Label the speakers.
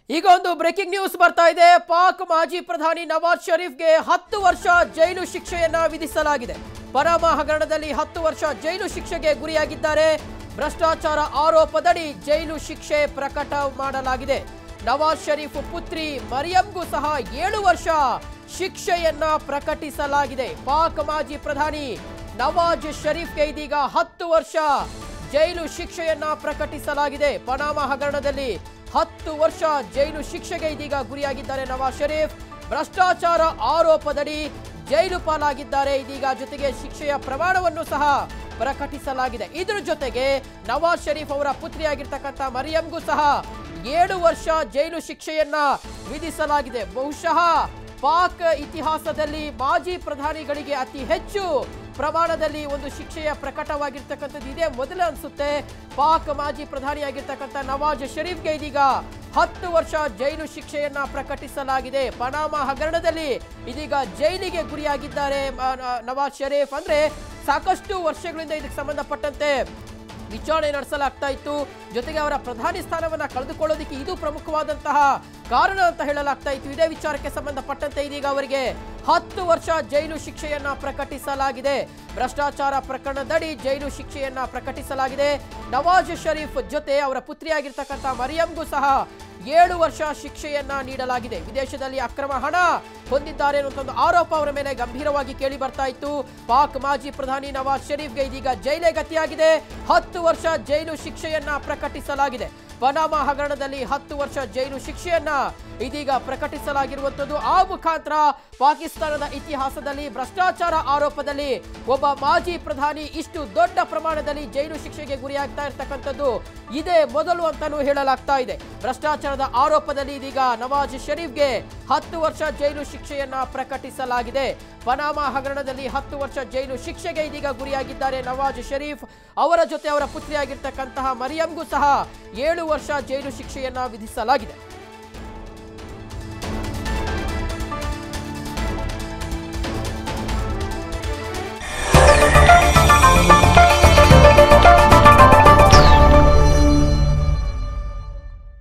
Speaker 1: ಈಗ ಒಂದು breaking news ಬರ್ತಾ ಇದೆ ಪಾಕ್ ಮಾಜಿ ಪ್ರಧಾನಿ ನವಾಜ್ ಶರೀಫ್ಗೆ ಹತ್ತು ವರ್ಷ ಜೈಲು ಶಿಕ್ಷೆಯನ್ನ ವಿಧಿಸಲಾಗಿದೆ ಪನಾಮ ಹಗರಣದಲ್ಲಿ ಹತ್ತು ವರ್ಷ ಜೈಲು ಶಿಕ್ಷೆಗೆ ಗುರಿಯಾಗಿದ್ದಾರೆ ಭ್ರಷ್ಟಾಚಾರ ಆರೋಪದಡಿ ಜೈಲು ಶಿಕ್ಷೆ ಪ್ರಕಟ ಮಾಡಲಾಗಿದೆ ನವಾಜ್ ಶರೀಫ್ ಪುತ್ರಿ ಮರಿಯಂಗೂ ಸಹ ಏಳು ವರ್ಷ ಶಿಕ್ಷೆಯನ್ನ ಪ್ರಕಟಿಸಲಾಗಿದೆ ಪಾಕ್ ಮಾಜಿ ಪ್ರಧಾನಿ ನವಾಜ್ ಶರೀಫ್ಗೆ ಇದೀಗ ಹತ್ತು ವರ್ಷ ಜೈಲು ಶಿಕ್ಷೆಯನ್ನ ಪ್ರಕಟಿಸಲಾಗಿದೆ ಪನಾಮ ಹಗರಣದಲ್ಲಿ ಹತ್ತು ವರ್ಷ ಜೈಲು ಶಿಕ್ಷೆಗೆ ಇದೀಗ ಗುರಿಯಾಗಿದ್ದಾರೆ ನವಾಜ್ ಶರೀಫ್ ಭ್ರಷ್ಟಾಚಾರ ಆರೋಪದಡಿ ಜೈಲು ಪಾಲಾಗಿದ್ದಾರೆ ಇದೀಗ ಜೊತೆಗೆ ಶಿಕ್ಷೆಯ ಪ್ರಮಾಣವನ್ನು ಸಹ ಪ್ರಕಟಿಸಲಾಗಿದೆ ಇದ್ರ ಜೊತೆಗೆ ನವಾಜ್ ಶರೀಫ್ ಅವರ ಪುತ್ರಿಯಾಗಿರ್ತಕ್ಕಂಥ ಮರಿಯಂಗೂ ಸಹ ಏಳು ವರ್ಷ ಜೈಲು ಶಿಕ್ಷೆಯನ್ನ ವಿಧಿಸಲಾಗಿದೆ ಬಹುಶಃ ಪಾಕ್ ಇತಿಹಾಸದಲ್ಲಿ ಮಾಜಿ ಪ್ರಧಾನಿಗಳಿಗೆ ಅತಿ ಹೆಚ್ಚು ಪ್ರಮಾಣದಲ್ಲಿ ಒಂದು ಶಿಕ್ಷೆಯ ಪ್ರಕಟವಾಗಿರ್ತಕ್ಕಂಥದ್ದು ಇದೇ ಮೊದಲೇ ಅನ್ಸುತ್ತೆ ಪಾಕ್ ಮಾಜಿ ಪ್ರಧಾನಿಯಾಗಿರ್ತಕ್ಕಂಥ ನವಾಜ್ ಶರೀಫ್ಗೆ ಇದೀಗ ಹತ್ತು ವರ್ಷ ಜೈಲು ಶಿಕ್ಷೆಯನ್ನ ಪ್ರಕಟಿಸಲಾಗಿದೆ ಪನಾಮ ಹಗರಣದಲ್ಲಿ ಇದೀಗ ಜೈಲಿಗೆ ಗುರಿಯಾಗಿದ್ದಾರೆ ಆ, ನ- ನವಾಜ್ ಶರೀಫ್ ಅಂದ್ರೆ ಸಾಕಷ್ಟು ವರ್ಷಗಳಿಂದ ಇದಕ್ಕೆ ಸಂಬಂಧಪಟ್ಟಂತೆ ವಿಚಾರಣೆ ನಡೆಸಲಾಗ್ತಾ ಇತ್ತು ಜೊತೆಗೆ ಅವರ ಪ್ರಧಾನಿ ಸ್ಥಾನವನ್ನ ಕಳೆದುಕೊಳ್ಳೋದಕ್ಕೆ ಇದು ಪ್ರಮುಖವಾದಂತಹ ಕಾರಣ ಅಂತ ಹೇಳಲಾಗ್ತಾ ಇತ್ತು ಇದೇ ವಿಚಾರಕ್ಕೆ ಸಂಬಂಧಪಟ್ಟಂತೆ ಇದೀಗ ಅವರಿಗೆ ಹತ್ತು ವರ್ಷ ಜೈಲು ಶಿಕ್ಷೆಯನ್ನ ಪ್ರಕಟಿಸಲಾಗಿದೆ ಭ್ರಷ್ಟಾಚಾರ ಪ್ರಕರಣದಡಿ ಜೈಲು ಶಿಕ್ಷೆಯನ್ನ ಪ್ರಕಟಿಸಲಾಗಿದೆ ನವಾಜ್ ಶರೀಫ್ ಜೊತೆ ಅವರ ಪುತ್ರಿಯಾಗಿರ್ತಕ್ಕಂಥ ಮರಿಯಂಗೂ ಸಹ ಏಳು ವರ್ಷ ಶಿಕ್ಷೆಯನ್ನ ನೀಡಲಾಗಿದೆ ವಿದೇಶದಲ್ಲಿ ಅಕ್ರಮ ಹಣ ಹೊಂದಿದ್ದಾರೆ ಅನ್ನುವಂಥ ಒಂದು ಆರೋಪ ಅವರ ಮೇಲೆ ಗಂಭೀರವಾಗಿ ಕೇಳಿ ಬರ್ತಾ ಇತ್ತು ಪಾಕ್ ಮಾಜಿ ಪ್ರಧಾನಿ ನವಾಜ್ ಶರೀಫ್ಗೆ ಇದೀಗ ಜೈಲೇ ಗತಿಯಾಗಿದೆ ಹತ್ತು ವರ್ಷ ಜೈಲು ಶಿಕ್ಷೆಯನ್ನ ಪ್ರಕಟಿಸಲಾಗಿದೆ ಪನಾಮ ಹಗರಣದಲ್ಲಿ ಹತ್ತು ವರ್ಷ ಜೈಲು ಶಿಕ್ಷೆಯನ್ನ ಇದೀಗ ಪ್ರಕಟಿಸಲಾಗಿರುವಂಥದ್ದು ಆ ಮುಖಾಂತರ ಪಾಕಿಸ್ತಾನದ ಇತಿಹಾಸದಲ್ಲಿ ಭ್ರಷ್ಟಾಚಾರ ಆರೋಪದಲ್ಲಿ ಒಬ್ಬ ಮಾಜಿ ಪ್ರಧಾನಿ ಇಷ್ಟು ದೊಡ್ಡ ಪ್ರಮಾಣದಲ್ಲಿ ಜೈಲು ಶಿಕ್ಷೆಗೆ ಗುರಿಯಾಗ್ತಾ ಇರ್ತಕ್ಕಂಥದ್ದು ಇದೇ ಮೊದಲು ಅಂತಾನೂ ಹೇಳಲಾಗ್ತಾ ಇದೆ ಭ್ರಷ್ಟಾಚಾರದ ಆರೋಪದಲ್ಲಿ ಇದೀಗ ನವಾಜ್ ಶರೀಫ್ಗೆ ಹತ್ತು ವರ್ಷ ಜೈಲು ಶಿಕ್ಷೆಯನ್ನ ಪ್ರಕಟಿಸಲಾಗಿದೆ ಪನಾಮ ಹಗರಣದಲ್ಲಿ ಹತ್ತು ವರ್ಷ ಜೈಲು ಶಿಕ್ಷೆಗೆ ಇದೀಗ ಗುರಿಯಾಗಿದ್ದಾರೆ ನವಾಜ್ ಶರೀಫ್ ಅವರ ಜೊತೆ ಅವರ ಪುತ್ರಿಯಾಗಿರ್ತಕ್ಕಂತಹ ಮರಿಯಂಗೂ ಸಹ ಏಳು ವರ್ಷ ಜೈಲು ಶಿಕ್ಷೆಯನ್ನ ವಿಧಿಸಲಾಗಿದೆ